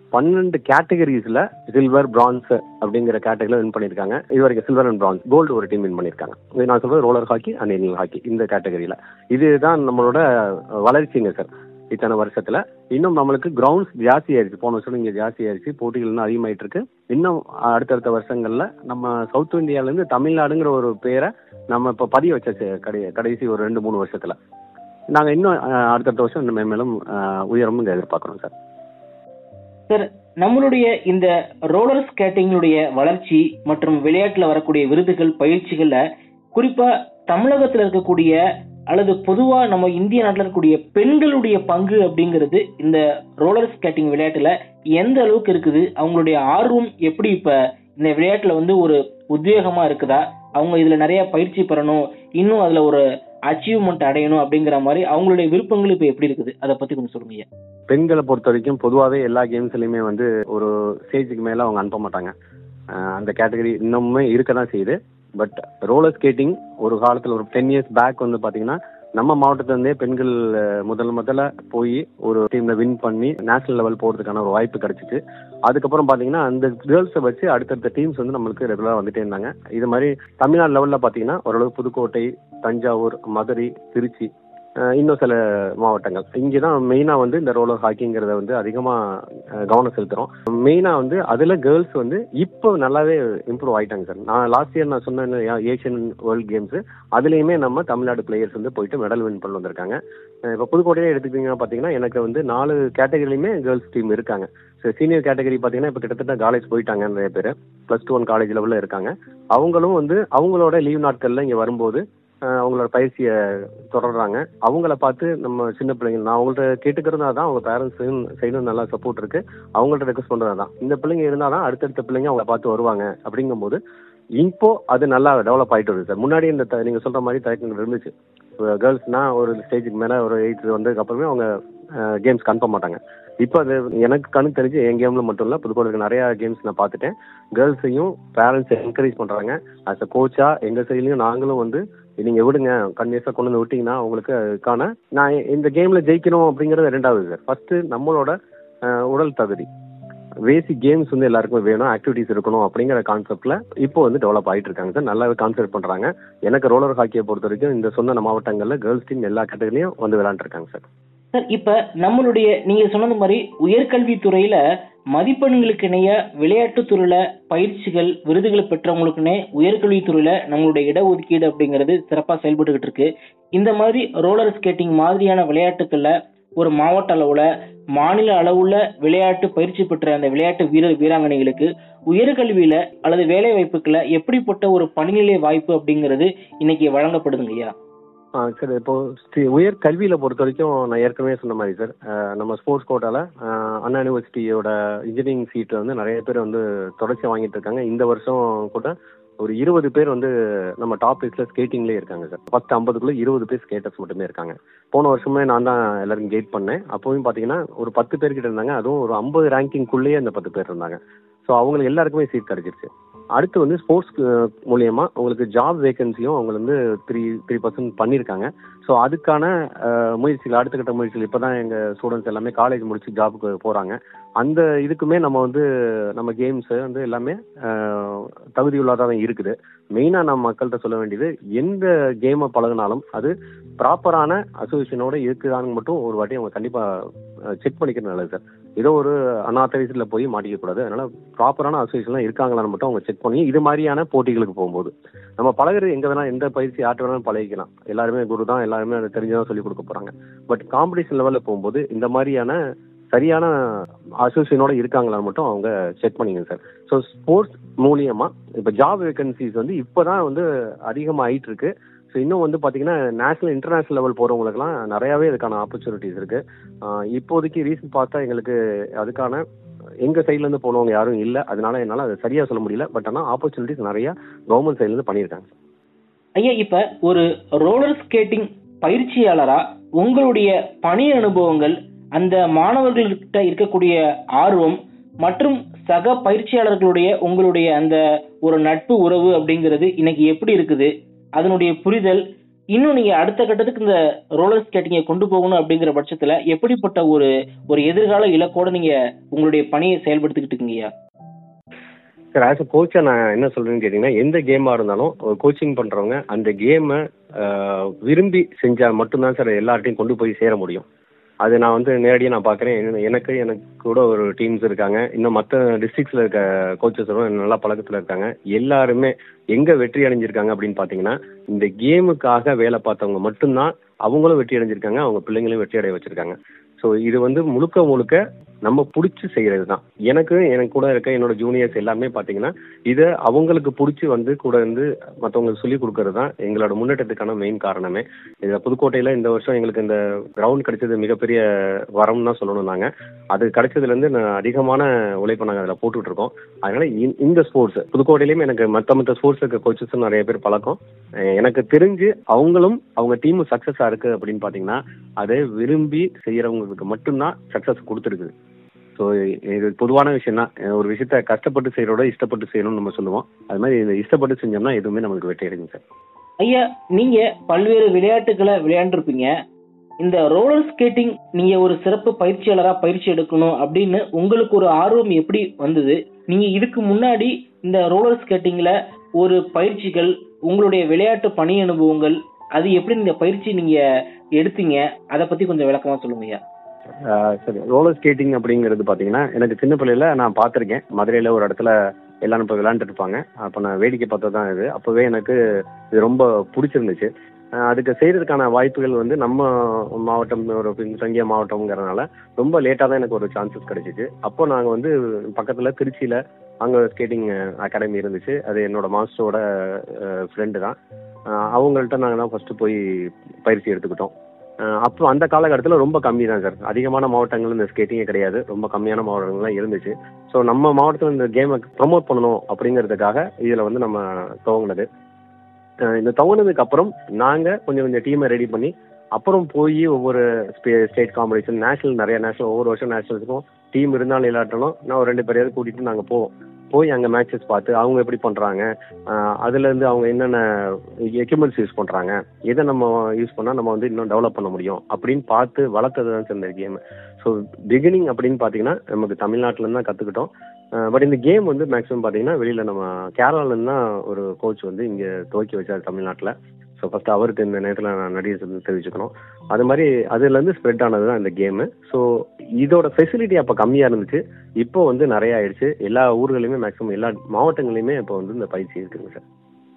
பன்னெண்டு கேட்டகரிஸ்ல சில்வர் பிரான்ஸ் அப்படிங்கிற கேட்டகரியில வின் பண்ணியிருக்காங்க இது வரைக்கும் சில்வர் அண்ட் பிரான்ஸ் கோல்டு ஒரு டீம் வின் பண்ணியிருக்காங்க இது நான் சொல்றது roller hockey and inline hockey இந்த கேட்டகரியில இதுதான் நம்மளோட அஹ், வளர்ச்சிங்க சார் இத்தனை வருஷத்துல இன்னும் நம்மளுக்கு கிரவுண்ட்ஸ் ஜாஸ்தி ஆயிடுச்சு போன வருஷம் இங்க ஜாஸ்தி ஆயிடுச்சு போட்டிகள் இன்னும் அதிகமாயிட்டு இருக்கு இன்னும் அடுத்தடுத்த வருஷங்கள்ல நம்ம சவுத் இந்தியால இருந்து தமிழ்நாடுங்கிற ஒரு பேரை நம்ம இப்ப பதிய வச்சாச்சு கடை கடைசி ஒரு ரெண்டு மூணு வருஷத்துல நாங்க இன்னும் அஹ், அடுத்தடுத்த வருஷம் இன்னும் மேலும் அஹ், உயரமும் எதிர்பார்க்கறோம் சார் சார் நம்மளுடைய இந்த ரோலர் ஸ்கேட்டிங்களுடைய வளர்ச்சி மற்றும் விளையாட்டுல வரக்கூடிய விருதுகள் பயிற்சிகள்ல குறிப்பா தமிழகத்துல இருக்கக்கூடிய அல்லது பொதுவா நம்ம இந்திய நாட்டில் இருக்கக்கூடிய பெண்களுடைய பங்கு அப்படிங்கிறது இந்த ரோலர் ஸ்கேட்டிங் விளையாட்டுல எந்த அளவுக்கு இருக்குது அவங்களுடைய ஆர்வம் எப்படி இப்ப இந்த விளையாட்டுல வந்து ஒரு உத்வேகமா இருக்குதா அவங்க இதுல நிறைய பயிற்சி பெறணும் இன்னும் அதுல ஒரு அச்சீவ்மெண்ட் அடையணும் அப்படிங்கிற மாதிரி அவங்களுடைய விருப்பங்கள் இப்ப எப்படி இருக்குது அதை பத்தி கொஞ்சம் சொல்லுங்க ஐயா. பெண்களை பொறுத்த வரைக்கும் பொதுவாகவே எல்லா கேம்ஸ்லையுமே வந்து ஒரு ஸ்டேஜுக்கு மேலே அவங்க அனுப்ப மாட்டாங்க அஹ் அந்த கேட்டகரி இன்னுமே இருக்க தான் செய்யுது பட் ரோலர் ஸ்கேட்டிங் ஒரு காலத்தில் ஒரு டென் இயர்ஸ் பேக் வந்து பார்த்தீங்கன்னா நம்ம மாவட்டத்திலேருந்தே பெண்கள் அஹ், முதல் முதல்ல போய் ஒரு டீம்ல வின் பண்ணி நேஷனல் லெவல் போகிறதுக்கான ஒரு வாய்ப்பு கிடைச்சிச்சு அதுக்கப்புறம் பார்த்தீங்கன்னா அந்த கேர்ள்ஸை வச்சு அடுத்தடுத்த டீம்ஸ் வந்து நம்மளுக்கு ரெகுலராக வந்துட்டே இருந்தாங்க இது மாதிரி தமிழ்நாடு லெவலில் பார்த்தீங்கன்னா ஓரளவு புதுக்கோட்டை தஞ்சாவூர் மதுரை திருச்சி அஹ் இன்னும் சில மாவட்டங்கள் இங்கே தான் மெயினாக வந்து இந்த ரோலர் ஹாக்கிங்கிறத வந்து அதிகமாக கவனம் செலுத்துகிறோம் மெயினாக வந்து அதில் கேர்ள்ஸ் வந்து இப்போ நல்லாவே இம்ப்ரூவ் ஆயிட்டாங்க சார் நான் லாஸ்ட் இயர் நான் சொன்ன ஏஷியன் வேர்ல்ட் கேம்ஸ் அதுலேயுமே நம்ம தமிழ்நாடு பிளேயர்ஸ் வந்து போயிட்டு மெடல் வின் பண்ணி வந்திருக்காங்க இப்போ புதுக்கோட்டையே எடுத்துக்கிட்டீங்கன்னா பார்த்தீங்கன்னா எனக்கு வந்து நாலு கேட்டகரிலையுமே கேர்ள்ஸ் டீம் இருக்காங்க ஸோ சீனியர் கேட்டகரி பார்த்தீங்கன்னா இப்போ கிட்டத்தட்ட காலேஜ் போயிட்டாங்க நிறைய பேர் ப்ளஸ் டூ ஒன் காலேஜ் லெவலில் இருக்காங்க அவங்களும் வந்து அவங்களோட லீவ் நாட்களில் இங்கே வரும்போது அஹ் அவங்களோட பயிற்சியை தொடர்றாங்க அவங்கள பார்த்து நம்ம சின்ன பிள்ளைங்க நான் அவங்கள்ட்ட கேட்டுக்கிறதா தான் அவங்க பேரண்ட்ஸ் சைடும் நல்லா சப்போர்ட் இருக்கு அவங்கள்ட்ட ரெக்வஸ்ட் பண்றது தான் இந்த பிள்ளைங்க இருந்தால் தான் அடுத்தடுத்த பிள்ளைங்க அவங்கள பார்த்து வருவாங்க அப்படிங்கும்போது இப்போ அது நல்லா டெவலப் ஆயிட்டு வருது சார் முன்னாடி இந்த த- நீங்க சொல்ற மாதிரி தயக்கங்கள் இருந்துச்சு கேர்ள்ஸ்னா ஒரு ஸ்டேஜுக்கு மேல ஒரு எயித் வந்ததுக்கு அப்புறமே அவங்க கேம்ஸ் கன்ஃபார்ம் மாட்டாங்க இப்போ அது எனக்கு கணக்கு தெரிஞ்சு என் கேம்ல மட்டும் இல்ல புதுக்கோட்டைக்கு நிறைய கேம்ஸ் நான் பார்த்துட்டேன் கேர்ள்ஸையும் பேரண்ட்ஸ் என்கரேஜ் பண்றாங்க அஸ் அ கோச்சா எங்க சைட்லயும் நாங்களும் வந்து நீங்க விடுங்க கண்டினியூஸா கொண்டு வந்து விட்டீங்கன்னா உங்களுக்கு அதுக்கான நான் இந்த கேம்ல ஜெயிக்கணும் அப்படிங்கறது ரெண்டாவது சார் ஃபர்ஸ்ட் நம்மளோட அஹ், உடல் தகுதி பேசிக் கேம்ஸ் வந்து எல்லாருக்கும் வேணும் ஆக்டிவிட்டிஸ் இருக்கணும் அப்படிங்கிற கான்செப்ட்ல இப்போ வந்து டெவலப் ஆயிட்டு இருக்காங்க சார் நல்லாவே கான்செப்ட் பண்றாங்க எனக்கு ரோலர் ஹாக்கியை பொறுத்த வரைக்கும் இந்த சொன்ன மாவட்டங்கள்ல கேர்ள்ஸ் டீம் எல்லா கேட்டகரிலையும் வந்து விளையாண்டுருக்காங்க சார் சார் இப்ப நம்மளுடைய நீங்க சொன்னது மாதிரி உயர்கல்வித்துறையில மதிப்பெண்களுக்கு இணைய விளையாட்டுத் துறையில பயிற்சிகள் விருதுகள் பெற்றவங்களுக்குன்னே உயர்கல்வித்துறையில நம்மளுடைய இடஒதுக்கீடு அப்படிங்கிறது சிறப்பா செயல்பட்டுக்கிட்டு இருக்கு இந்த மாதிரி ரோலர் ஸ்கேட்டிங் மாதிரியான விளையாட்டுகள்ல ஒரு மாவட்ட அளவுல மாநில அளவுல விளையாட்டு பயிற்சி பெற்ற அந்த விளையாட்டு வீரர் வீராங்கனைகளுக்கு உயர்கல்வியில அல்லது வேலை வாய்ப்புகளை எப்படிப்பட்ட ஒரு பணிநிலை வாய்ப்பு அப்படிங்கிறது இன்னைக்கு வழங்கப்படுதுங்க ஐயா ஆ சரி இப்போ ஸ்டி- உயர் கல்வியில பொறுத்த வரைக்கும் நான் ஏற்கனவே சொன்ன மாதிரி சார் அஹ், நம்ம ஸ்போர்ட்ஸ் கோட்டால அஹ், அண்ணா யூனிவர்சிட்டியோட இன்ஜினியரிங் சீட் வந்து நிறைய பேர் வந்து தொடர்ச்சியாக வாங்கிட்டு இருக்காங்க இந்த வருஷம் கூட ஒரு இருபது பேர் வந்து நம்ம டாப் லிஸ்ட்ல ஸ்கேட்டிங்லேயே இருக்காங்க சார் ஃபர்ஸ்ட் ஐம்பதுக்குள்ள இருபது பேர் ஸ்கேட்டர்ஸ் மட்டுமே இருக்காங்க போன வருஷமே நான் தான் எல்லாரும் கேட் பண்ணேன் அப்போவும் பார்த்தீங்கன்னா ஒரு பத்து பேர் கிட்ட இருந்தாங்க அதுவும் ஒரு ஐம்பது ரேங்கிங்குள்ளேயே அந்த பத்து பேர் இருந்தாங்க ஸோ அவங்களுக்கு எல்லாருக்குமே சீட் கிடைச்சிருச்சு அடுத்து வந்து ஸ்போர்ட்ஸ் மூலியமா உங்களுக்கு ஜாப் வேகன்சியும் அவங்க வந்து த்ரீ த்ரீ பர்சன்ட் பண்ணியிருக்காங்க ஸோ அதுக்கான அஹ், முயற்சிகள் அடுத்த கட்ட முயற்சிகள் இப்போ தான் எங்கள் ஸ்டூடெண்ட்ஸ் எல்லாமே காலேஜ் முடிச்சு ஜாபுக்கு போகிறாங்க அந்த இதுக்குமே நம்ம வந்து நம்ம கேம்ஸு வந்து எல்லாமே அஹ், தகுதியுள்ளதாக தான் இருக்குது மெயினாக நம்ம மக்கள்கிட்ட சொல்ல வேண்டியது எந்த கேமை பழகினாலும் அது ப்ராப்பரான அசோசியேஷனோட இருக்குதான்னு மட்டும் ஒரு வாட்டி அவங்க கண்டிப்பாக செக் பண்ணிக்கிறது நல்லது சார் ஏதோ ஒரு அனாத்தரைஸ்டில் போய் மாட்டிக்க கூடாது அதனால ப்ராப்பரான அசோசியேஷன்லாம் இருக்காங்களான்னு மட்டும் அவங்க செக் பண்ணி இது மாதிரியான போட்டிகளுக்கு போகும்போது நம்ம பழகுறது எங்க வேணா எந்த பயிற்சி ஆட்டு வேணாலும் பழகிக்கலாம் எல்லாருமே குரு தான் எல்லாருமே அதை தெரிஞ்சதான் சொல்லி கொடுக்க போறாங்க பட் காம்படிஷன் லெவல்ல போகும்போது இந்த மாதிரியான சரியான அசோசியேஷனோட இருக்காங்களான்னு மட்டும் அவங்க செக் பண்ணிங்க சார் ஸோ ஸ்போர்ட்ஸ் மூலியமா இப்போ ஜாப் வேகன்சிஸ் வந்து இப்போதான் வந்து அதிகமாயிட்டு இருக்கு ஸோ இன்னும் வந்து பார்த்தீங்கன்னா நேஷனல் இன்டர்நேஷனல் லெவல் போகிறவங்களுக்குலாம் நிறையாவே இதுக்கான ஆப்பர்ச்சுனிட்டிஸ் இருக்கு ஆஹ் இப்போதைக்கு ரீசன் பார்த்தா எங்களுக்கு அதுக்கான எங்க சைட்ல இருந்து போனவங்க யாரும் இல்லை அதனால என்னால் அதை சரியா சொல்ல முடியல பட் ஆனால் ஆப்பர்ச்சுனிட்டிஸ் நிறைய கவர்மெண்ட் சைட்ல இருந்து பண்ணியிருக்காங்க ஐயா இப்ப ஒரு ரோலர் ஸ்கேட்டிங் பயிற்சியாளரா உங்களுடைய பணி அனுபவங்கள் அந்த மாணவர்கள்கிட்ட இருக்கக்கூடிய ஆர்வம் மற்றும் சக பயிற்சியாளர்களுடைய உங்களுடைய அந்த ஒரு நட்பு உறவு அப்படிங்கிறது இன்னைக்கு எப்படி இருக்குது அதனுடைய புரிதல் இன்னும் நீங்க அடுத்த கட்டத்துக்கு இந்த ரோலர் ஸ்கேட்டிங்கை கொண்டு போகணும் அப்படிங்கிற பட்சத்துல எப்படிப்பட்ட ஒரு ஒரு எதிர்கால இலக்கோட நீங்க உங்களுடைய பணியை செயல்படுத்திக்கிட்டு இருக்கீங்கய்யா சார் ஆஸ் அ கோச்சா நான் என்ன சொல்றேன்னு கேட்டீங்கன்னா எந்த கேமா இருந்தாலும் ஒரு கோச்சிங் பண்றவங்க அந்த கேமை விரும்பி செஞ்சா மட்டும்தான் சார் எல்லார்ட்டையும் கொண்டு போய் சேர முடியும் அது நான் வந்து நேரடியாக நான் பார்க்குறேன் எனக்கு எனக்கு கூட ஒரு டீம்ஸ் இருக்காங்க இன்னும் மற்ற டிஸ்ட்ரிக்ஸில் இருக்க கோச்சஸரும் நல்லா பழக்கத்தில் இருக்காங்க எல்லாருமே எங்கே வெற்றி அடைஞ்சிருக்காங்க அப்படின்னு பார்த்தீங்கன்னா இந்த கேமுக்காக வேலை பார்த்தவங்க மட்டும்தான் அவங்களும் வெற்றி அடைஞ்சிருக்காங்க அவங்க பிள்ளைங்களையும் வெற்றி அடைய வச்சிருக்காங்க ஸோ இது வந்து முழுக்க முழுக்க நம்ம பிடிச்சி செய்கிறது தான் எனக்கு எனக்கு கூட இருக்க என்னோட ஜூனியர்ஸ் எல்லாமே பார்த்தீங்கன்னா இதை அவங்களுக்கு பிடிச்சி வந்து கூட இருந்து மற்றவங்களுக்கு சொல்லி கொடுக்கறது தான் எங்களோட முன்னேற்றத்துக்கான மெயின் காரணமே இதில் புதுக்கோட்டையில் இந்த வருஷம் எங்களுக்கு இந்த கிரவுண்ட் கிடைச்சது மிகப்பெரிய வரம் தான் சொல்லணும் நாங்கள் அது கிடைச்சதுலேருந்து நான் அதிகமான உழைப்பை நாங்கள் அதில் போட்டுட்டு இருக்கோம் அதனால இந்த- இந்த ஸ்போர்ட்ஸ் புதுக்கோட்டையிலையும் எனக்கு மற்ற மற்ற ஸ்போர்ட்ஸ் இருக்க கோச்சஸும் நிறைய பேர் பழக்கம் அஹ் எனக்கு தெரிஞ்சு அவங்களும் அவங்க டீமும் சக்ஸஸாக இருக்கு அப்படின்னு பார்த்தீங்கன்னா அதை விரும்பி செய்யறவங்களுக்கு மட்டும்தான் சக்ஸஸ் கொடுத்துருக்குது ஸோ இது பொதுவான விஷயம் தான் ஒரு விஷயத்த கஷ்டப்பட்டு செய்யறோட இஷ்டப்பட்டு செய்யணும்னு நம்ம சொல்லுவோம் அது மாதிரி இந்த இஷ்டப்பட்டு செஞ்சோம்னா எதுவுமே நமக்கு வெற்றி அடையும் சார் ஐயா நீங்க பல்வேறு விளையாட்டுகளை விளையாண்டுருப்பீங்க இந்த ரோலர் ஸ்கேட்டிங் நீங்க ஒரு சிறப்பு பயிற்சியாளரா பயிற்சி எடுக்கணும் அப்படின்னு உங்களுக்கு ஒரு ஆர்வம் எப்படி வந்தது நீங்க இதுக்கு முன்னாடி இந்த ரோலர் ஸ்கேட்டிங்ல ஒரு பயிற்சிகள் உங்களுடைய விளையாட்டு பணி அனுபவங்கள் அது எப்படி இந்த பயிற்சி நீங்க எடுத்தீங்க அதை பத்தி கொஞ்சம் விளக்கமா சொல்லுங்க ஐயா ஆஹ் சரி ரோலர் ஸ்கேட்டிங் அப்படிங்கிறது பார்த்தீங்கன்னா எனக்கு சின்ன பிள்ளையில நான் பார்த்துருக்கேன் மதுரையில் ஒரு இடத்துல எல்லாரும் இப்போ விளையாண்டுட்டு இருப்பாங்க அப்போ நான் வேடிக்கை பார்த்தது தான் இது அப்போவே எனக்கு இது ரொம்ப பிடிச்சிருந்துச்சு ஆஹ் அதுக்கு செய்யறதுக்கான வாய்ப்புகள் வந்து நம்ம மாவட்டம் ஒரு பின்தங்கிய மாவட்டம்ங்கிறதுனால ரொம்ப லேட்டாக தான் எனக்கு ஒரு சான்சஸ் கிடைச்சிச்சு அப்போ நாங்கள் வந்து பக்கத்தில் திருச்சியில் அங்கே ஸ்கேட்டிங் அகாடமி இருந்துச்சு அது என்னோட மாஸ்டரோட ஃப்ரெண்டு தான் ஆஹ் அவங்கள்ட்ட நாங்கள் தான் ஃபஸ்ட்டு போய் பயிற்சி எடுத்துக்கிட்டோம் அஹ் அப்போ அந்த காலகட்டத்தில் ரொம்ப கம்மி தான் சார் அதிகமான மாவட்டங்கள் இந்த ஸ்கேட்டிங்கே கிடையாது ரொம்ப கம்மியான மாவட்டங்கள் தான் இருந்துச்சு ஸோ நம்ம மாவட்டத்தில் இந்த கேமை ப்ரொமோட் பண்ணணும் அப்படிங்கிறதுக்காக இதில் வந்து நம்ம துவங்கினது அஹ் இந்த துவங்கினதுக்கு அப்புறம் நாங்கள் கொஞ்சம் கொஞ்சம் டீமை ரெடி பண்ணி அப்புறம் போய் ஒவ்வொரு ஸ்டேட் காம்படிஷன் நேஷனல் நிறைய நேஷனல் ஒவ்வொரு வருஷம் நேஷனல்ஸுக்கும் டீம் இருந்தாலும் இல்லாட்டாலும் நான் ஒரு ரெண்டு பேரையாவது கூட்டிகிட்டு நாங்கள் போவோம் போய் அங்கே மேட்சஸ் பார்த்து அவங்க எப்படி பண்ணுறாங்க அதுலேருந்து அவங்க என்னென்ன எக்யூப்மெண்ட்ஸ் யூஸ் பண்ணுறாங்க எதை நம்ம யூஸ் பண்ணால் நம்ம வந்து இன்னும் டெவலப் பண்ண முடியும் அப்படின்னு பார்த்து வளர்த்தது தான் சார் இந்த கேம் ஸோ பிகினிங் அப்படின்னு பார்த்தீங்கன்னா நமக்கு தமிழ்நாட்டிலேருந்து தான் கற்றுக்கிட்டோம் பட் இந்த கேம் வந்து மேக்ஸிமம் பார்த்தீங்கன்னா வெளியில் நம்ம கேரளாலேருந்து தான் ஒரு கோச் வந்து இங்கே துவக்கி வச்சார் தமிழ்நாட்டில் ஸோ ஃபஸ்ட்டு அவருக்கு இந்த நேரத்தில் நான் நடிகை தெரிவிச்சுக்கணும் அது மாதிரி அதுலேருந்து ஸ்ப்ரெட் ஆனது தான் இந்த கேமு ஸோ இதோட ஃபெசிலிட்டி அப்போ கம்மியாக இருந்துச்சு இப்போ வந்து நிறைய ஆயிடுச்சு எல்லா ஊர்களையுமே மேக்ஸிமம் எல்லா மாவட்டங்களையுமே இப்போ வந்து இந்த பயிற்சி இருக்குங்க சார்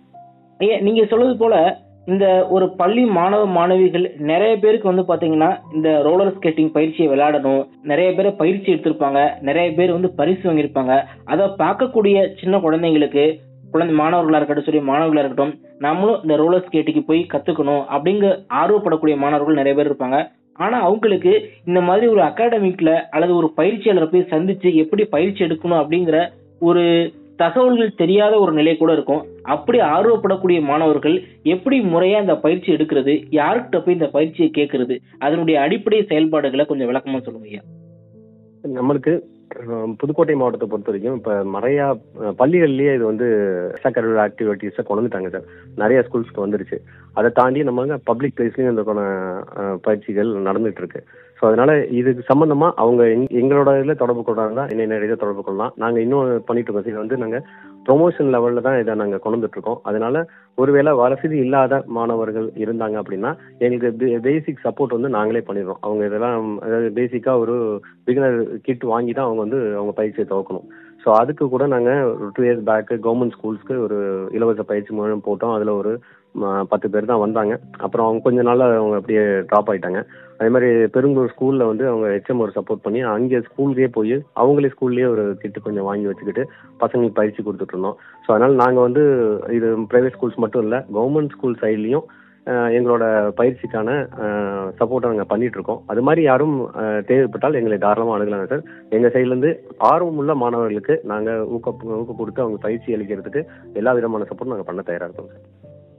ஐயா நீங்க சொல்றது போல இந்த ஒரு பள்ளி மாணவ மாணவிகள் நிறைய பேருக்கு வந்து பாத்தீங்கன்னா இந்த ரோலர் ஸ்கேட்டிங் பயிற்சியை விளையாடணும் நிறைய பேர் பயிற்சி எடுத்திருப்பாங்க நிறைய பேர் வந்து பரிசு வாங்கியிருப்பாங்க அதை பார்க்கக்கூடிய சின்ன குழந்தைங்களுக்கு குழந்தை மாணவர்களா இருக்கட்டும் சரி மாணவர்களா இருக்கட்டும் நம்மளும் இந்த ரோலர் ஸ்கேட்டிங்க்கு போய் கத்துக்கணும் அப்படிங்கிற ஆர்வப்படக்கூடிய மாணவர்கள் நிறைய பேர் இருப்பாங்க ஆனா அவங்களுக்கு இந்த மாதிரி ஒரு அகாடமிக்ல அல்லது ஒரு பயிற்சியாளரை போய் சந்திச்சு எப்படி பயிற்சி எடுக்கணும் அப்படிங்கிற ஒரு தகவல்கள் தெரியாத ஒரு நிலை கூட இருக்கும் அப்படி ஆர்வப்படக்கூடிய மாணவர்கள் எப்படி முறையா இந்த பயிற்சி எடுக்கிறது யாருக்கிட்ட போய் இந்த பயிற்சியை கேட்கறது அதனுடைய அடிப்படை செயல்பாடுகளை கொஞ்சம் விளக்கமா சொல்லுங்க ஐயா நம்மளுக்கு அஹ், புதுக்கோட்டை மாவட்டத்தை பொறுத்த வரைக்கும் இப்போ நிறையா அஹ், பள்ளிகள்லயே இது வந்து எக்ஸ்ட்ரா கரிக்குலர் ஆக்டிவிட்டீஸை கொண்டு வந்துட்டாங்க சார் நிறைய ஸ்கூல்ஸ்க்கு வந்துருச்சு அதை தாண்டி நம்ம பப்ளிக் பிளேஸ்லயும் இதுக்கான அஹ், பயிற்சிகள் நடந்துட்டு இருக்கு ஸோ அதனால இதுக்கு சம்பந்தமா அவங்க எங்- எங்களோட இதில் தொடர்பு கொள்றாங்க என்ன என்ன இதில் தொடர்பு கொள்ளலாம் நாங்கள் இன்னும் பண்ணிட்டு இருக்கோம் இது வந்து நாங்கள் ப்ரொமோஷன் லெவலில் தான் இதை நாங்கள் கொண்டு வந்துட்டு இருக்கோம் அதனால ஒருவேளை வசதி இல்லாத மாணவர்கள் இருந்தாங்க அப்படின்னா எங்களுக்கு பேசிக் சப்போர்ட் வந்து நாங்களே பண்ணிடுறோம் அவங்க இதெல்லாம் அதாவது பேசிக்காக ஒரு பிகினர் கிட் வாங்கி தான் அவங்க வந்து அவங்க பயிற்சியை துவக்கணும் ஸோ அதுக்கு கூட நாங்கள் ஒரு டூ இயர்ஸ் பேக்கு கவர்மெண்ட் ஸ்கூல்ஸ்க்கு ஒரு இலவச பயிற்சி மூலம் போட்டோம் அதில் ஒரு ம, பத்து பேர் தான் வந்தாங்க அப்புறம் அவங்க கொஞ்ச நாள்ல அவங்க அப்படியே ட்ராப் ஆயிட்டாங்க அதே மாதிரி பெருங்கூர் ஸ்கூல்ல வந்து அவங்க ஹெச்எம் ஒரு சப்போர்ட் பண்ணி அங்கே ஸ்கூல்லேயே போய் அவங்களே ஸ்கூல்லேயே ஒரு கிட்டு கொஞ்சம் வாங்கி வச்சுக்கிட்டு பசங்களுக்கு பயிற்சி கொடுத்துட்டு இருந்தோம் ஸோ அதனால நாங்கள் வந்து இது ப்ரைவேட் ஸ்கூல்ஸ் மட்டும் இல்லை கவர்மெண்ட் ஸ்கூல் சைட்லேயும் எங்களோட பயிற்சிக்கான சப்போர்ட்டை நாங்கள் பண்ணிட்டு இருக்கோம் அது மாதிரி யாரும் அஹ், தேவைப்பட்டால் எங்களை தாராளமாக அணுகலாங்க சார் எங்கள் சைட்லேருந்து ஆர்வமுள்ள மாணவர்களுக்கு நாங்கள் ஊக்க ஊக்க கொடுத்து அவங்க பயிற்சி அளிக்கிறதுக்கு எல்லா விதமான சப்போர்ட் நாங்கள் பண்ண தயாராக இருக்கோம் சார்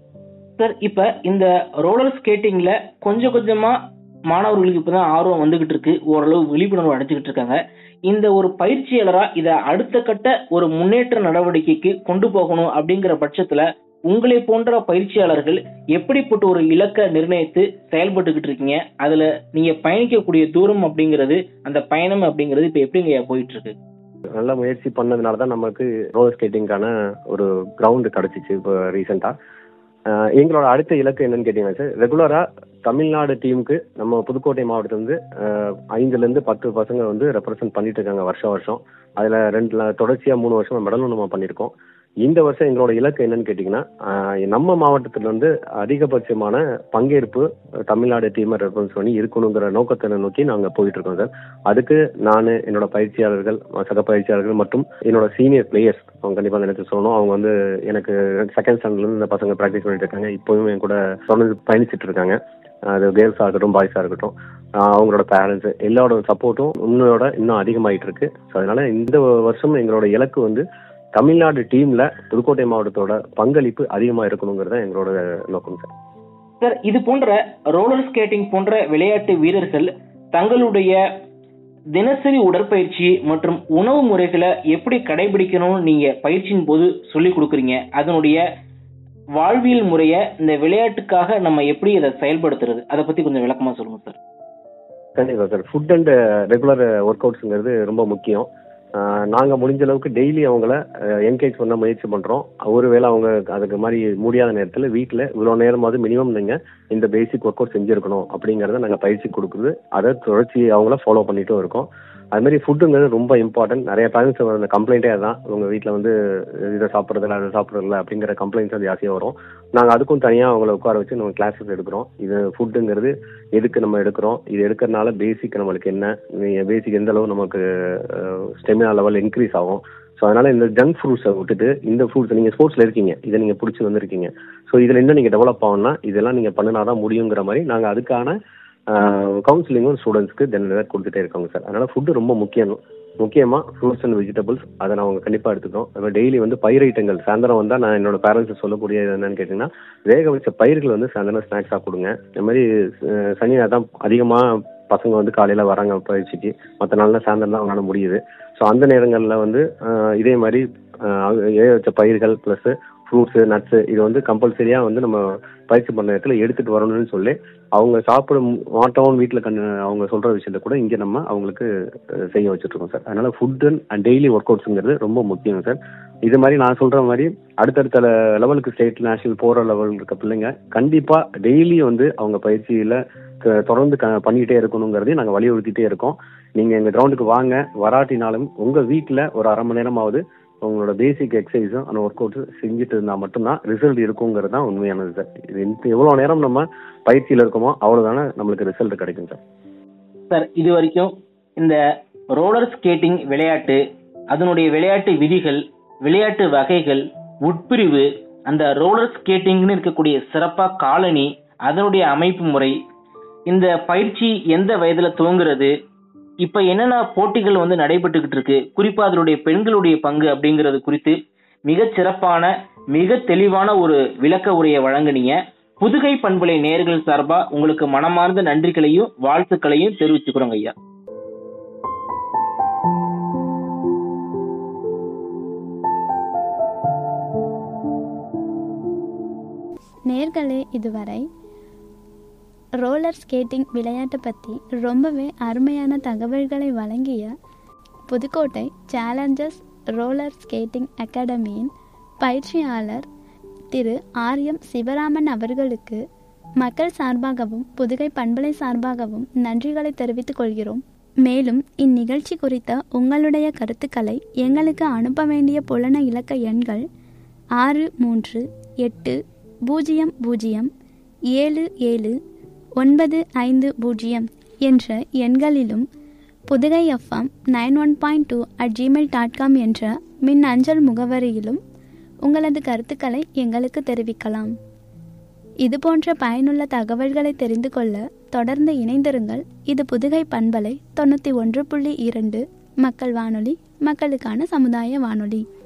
சார் இப்ப இந்த ரோலர் ஸ்கேட்டிங்ல கொஞ்சம் கொஞ்சமா மாணவர்களுக்கு இப்பதான் ஆர்வம் வந்துகிட்டு இருக்கு ஓரளவு விழிப்புணர்வு அடைஞ்சுக்கிட்டு இருக்காங்க இந்த ஒரு பயிற்சியாளரா இத அடுத்த கட்ட ஒரு முன்னேற்ற நடவடிக்கைக்கு கொண்டு போகணும் அப்படிங்கிற பட்சத்துல உங்களை போன்ற பயிற்சியாளர்கள் எப்படிப்பட்ட ஒரு இலக்கை நிர்ணயித்து செயல்பட்டுக்கிட்டு இருக்கீங்க அதுல நீங்க பயணிக்கக்கூடிய தூரம் அப்படிங்கிறது அந்த பயணம் அப்படிங்கிறது இப்ப எப்படிங்க போயிட்டு இருக்கு நல்ல முயற்சி பண்ணதுனால தான் நமக்கு ரோலர் ஸ்கேட்டிங்கான ஒரு கிரவுண்டு கிடைச்சிச்சு இப்போ ரீசெண்டாக எங்களோட அடுத்த இலக்கு என்னன்னு கேட்டீங்கன்னா சார் ரெகுலராக தமிழ்நாடு டீமுக்கு நம்ம புதுக்கோட்டை மாவட்டத்திலிருந்து அஹ், ஐந்துலேருந்து பத்து பசங்க வந்து ரெப்ரசென்ட் பண்ணிட்டு இருக்காங்க வருஷம் வருஷம் அதில் ரெண்டு தொடர்ச்சியாக மூணு வருஷம் மெடலும் நம்ம பண்ணியிருக்கோம் இந்த வருஷம் எங்களோட இலக்கு என்னன்னு கேட்டிங்கன்னா அஹ், நம்ம மாவட்டத்துல வந்து அதிகபட்சமான பங்கேற்பு அஹ், தமிழ்நாடு டீமை ரெப்ரசென்ட் பண்ணி இருக்கணுங்கிற நோக்கத்தை நோக்கி நாங்கள் போயிட்டு இருக்கோம் சார் அதுக்கு நான் என்னோட பயிற்சியாளர்கள் சக பயிற்சியாளர்கள் மற்றும் என்னோட சீனியர் பிளேயர்ஸ் அவங்க கண்டிப்பாக நினைச்சு சொல்லணும் அவங்க வந்து எனக்கு செகண்ட் ஸ்டாண்டர்ட்லேருந்து இந்த பசங்க ப்ராக்டிஸ் பண்ணிட்டு இருக்காங்க இப்போவும் என் கூட தொடர்ந்து பயணிச்சுட்டு இருக்காங்க அது கேர்ள்ஸாக இருக்கட்டும் பாய்ஸாக இருக்கட்டும் ஆஹ் அவங்களோட பேரண்ட்ஸ் எல்லாரோட சப்போர்ட்டும் இன்னோட இன்னும் அதிகமாயிட்டு இருக்கு ஸோ அதனால இந்த வருஷம் எங்களோட இலக்கு வந்து தமிழ்நாடு டீம்ல புதுக்கோட்டை மாவட்டத்தோட பங்களிப்பு அதிகமாக இருக்கணுங்கிறது தான் எங்களோட நோக்கம் சார் சார் இது போன்ற ரோலர் ஸ்கேட்டிங் போன்ற விளையாட்டு வீரர்கள் தங்களுடைய தினசரி உடற்பயிற்சி மற்றும் உணவு முறைகளை எப்படி கடைபிடிக்கணும்னு நீங்க பயிற்சியின் போது சொல்லி கொடுக்குறீங்க அதனுடைய வாழ்வியல் முறையை இந்த விளையாட்டுக்காக நம்ம எப்படி அதை செயல்படுத்துறது அதை பத்தி கொஞ்சம் விளக்கமா சொல்லுங்க சார் கண்டிப்பா sir food and regular work அவுட்ஸுங்கிறது ரொம்ப முக்கியம் ஆஹ் நாங்க முடிஞ்ச அளவுக்கு டெய்லி அவங்கள என்கரேஜ் பண்ண முயற்சி பண்றோம் ஒருவேளை அவங்க அதுக்கு மாதிரி முடியாத நேரத்துல வீட்ல இவ்வளவு நேரமாவது மினிமம் நீங்க இந்த பேசிக் ஒர்க் அவுட் செஞ்சிருக்கணும் அப்படிங்கறத நாங்க பயிற்சி கொடுக்குறது அதை தொடர்ச்சி அவங்கள ஃபாலோ பண்ணிட்டும் இருக்கோம் அது மாதிரி ஃபுட்டுங்கிறது ரொம்ப இம்பார்ட்டன்ட் நிறைய பேரண்ட்ஸ் அந்த கம்ப்ளைண்ட்டே அதான் உங்க வீட்டில் வந்து இதை சாப்பிட்றதில்ல அதை சாப்பிட்றதில்ல அப்படிங்கிற கம்ப்ளைண்ட்ஸ் அது ஜாஸ்தியாக வரும் நாங்கள் அதுக்கும் தனியாக அவங்கள உட்கார வச்சு நம்ம கிளாஸஸ் எடுக்கிறோம் இது ஃபுட்டுங்கிறது எதுக்கு நம்ம எடுக்கிறோம் இது எடுக்கிறனால பேசிக் நம்மளுக்கு என்ன பேசிக் எந்த அளவு நமக்கு ஸ்டெமினா லெவல் இன்க்ரீஸ் ஆகும் ஸோ அதனால இந்த ஜங்க் ஃப்ரூட்ஸை விட்டுட்டு இந்த ஃப்ரூட்ஸ் நீங்கள் ஸ்போர்ட்ஸில் இருக்கீங்க இதை நீங்கள் பிடிச்சி வந்திருக்கீங்க ஸோ இதில் இன்னும் நீங்கள் டெவலப் ஆகணும்னா இதெல்லாம் நீங்கள் பண்ணினா தான் முடியுங்கிற மாதிரி நாங்கள் அதுக்கான கவுன்சிலிங்கும் ஸ்டூடெண்ட்ஸ்க்கு தென் கொடுத்துட்டே இருக்காங்க சார் அதனால ஃபுட்டு ரொம்ப முக்கியம் முக்கியமாக ஃப்ரூட்ஸ் அண்ட் வெஜிடபிள்ஸ் அதை நான் அவங்க கண்டிப்பாக எடுத்துக்கிறோம் அதுமாதிரி டெய்லி வந்து பயிர் ஐட்டங்கள் சாயந்தரம் வந்தால் நான் என்னோட பேரண்ட்ஸ் சொல்லக்கூடிய என்னன்னு கேட்டிங்கன்னா வேக வச்ச பயிர்கள் வந்து சாயந்தரம் ஸ்நாக்ஸாக கொடுங்க இந்த மாதிரி அஹ், சனி தான் அதிகமாக பசங்க வந்து காலையில் வராங்க பயிற்சிக்கு மற்ற நாளில் சாயந்தரம் தான் அவங்களால முடியுது ஸோ அந்த நேரங்களில் வந்து அஹ், இதே மாதிரி அஹ், வேக வச்ச பயிர்கள் ப்ளஸ் ஃப்ரூட்ஸு நட்ஸு இது வந்து கம்பல்சரியாக வந்து நம்ம பயிற்சி பண்ண இடத்துல எடுத்துகிட்டு வரணும்னு சொல்லி அவங்க சாப்பிட மாட்டோம் வீட்டில் கண்டு அவங்க சொல்கிற விஷயத்த கூட இங்கே நம்ம அவங்களுக்கு அஹ், செய்ய வச்சுட்ருக்கோம் சார் அதனால் ஃபுட் அண்ட் டெய்லி ஒர்க் அவுட்ஸுங்கிறது ரொம்ப முக்கியம் சார் இது மாதிரி நான் சொல்கிற மாதிரி அடுத்தடுத்த லெவலுக்கு ஸ்டேட் நேஷனல் போகிற லெவல் இருக்க பிள்ளைங்க கண்டிப்பாக டெய்லி வந்து அவங்க பயிற்சியில் தொடர்ந்து க பண்ணிக்கிட்டே இருக்கணுங்கிறதையும் நாங்கள் வலியுறுத்திட்டே இருக்கோம் நீங்கள் எங்கள் கிரவுண்டுக்கு வாங்க வராட்டினாலும் உங்கள் வீட்டில் ஒரு அரை மணி நேரமாவது உங்களோட பேசிக் எக்ஸசைஸும் அந்த ஒர்க் அவுட்ஸும் செஞ்சுட்டு இருந்தால் மட்டும்தான் ரிசல்ட் இருக்குங்கிறது தான் உண்மையானது சார் இது எவ்வளோ நேரம் நம்ம பயிற்சியில் இருக்கோமோ அவ்வளோதானே நம்மளுக்கு ரிசல்ட் கிடைக்கும் சார் சார் இது வரைக்கும் இந்த ரோலர் ஸ்கேட்டிங் விளையாட்டு அதனுடைய விளையாட்டு விதிகள் விளையாட்டு வகைகள் உட்பிரிவு அந்த ரோலர் ஸ்கேட்டிங்னு இருக்கக்கூடிய சிறப்பா காலனி அதனுடைய அமைப்பு முறை இந்த பயிற்சி எந்த வயதுல துவங்குறது இப்ப என்னென்ன போட்டிகள் வந்து நடைபெற்றுக்கிட்டு இருக்கு குறிப்பா அதனுடைய பெண்களுடைய பங்கு அப்படிங்கிறது குறித்து மிகச் சிறப்பான மிக தெளிவான ஒரு விளக்க உரையை வழங்குனீங்க புதுகை பண்புலை நேர்கள் சார்பா உங்களுக்கு மனமார்ந்த நன்றிகளையும் வாழ்த்துக்களையும் தெரிவிச்சுக்கிறோங்க ஐயா நேர்களே இதுவரை ரோலர் ஸ்கேட்டிங் விளையாட்டை பற்றி ரொம்பவே அருமையான தகவல்களை வழங்கிய புதுக்கோட்டை சேலஞ்சர்ஸ் ரோலர் ஸ்கேட்டிங் அகாடமியின் பயிற்சியாளர் திரு ஆர் எம் சிவராமன் அவர்களுக்கு மக்கள் சார்பாகவும் புதுகை பண்பலை சார்பாகவும் நன்றிகளை தெரிவித்துக் கொள்கிறோம் மேலும் இந்நிகழ்ச்சி குறித்த உங்களுடைய கருத்துக்களை எங்களுக்கு அனுப்ப வேண்டிய புலன இலக்க எண்கள் ஆறு மூன்று எட்டு பூஜ்ஜியம் பூஜ்ஜியம் ஏழு ஏழு ஒன்பது ஐந்து பூஜ்ஜியம் என்ற எண்களிலும் Pudugai FM nine one point two at Gmail dot com என்ற மின் அஞ்சல் முகவரியிலும் உங்களது கருத்துக்களை எங்களுக்கு தெரிவிக்கலாம் இது போன்ற பயனுள்ள தகவல்களை தெரிந்து கொள்ள தொடர்ந்து இணைந்திருங்கள் இது புதுகை பண்பலை தொண்ணூற்றி ஒன்று புள்ளி இரண்டு மக்கள் வானொலி மக்களுக்கான சமுதாய வானொலி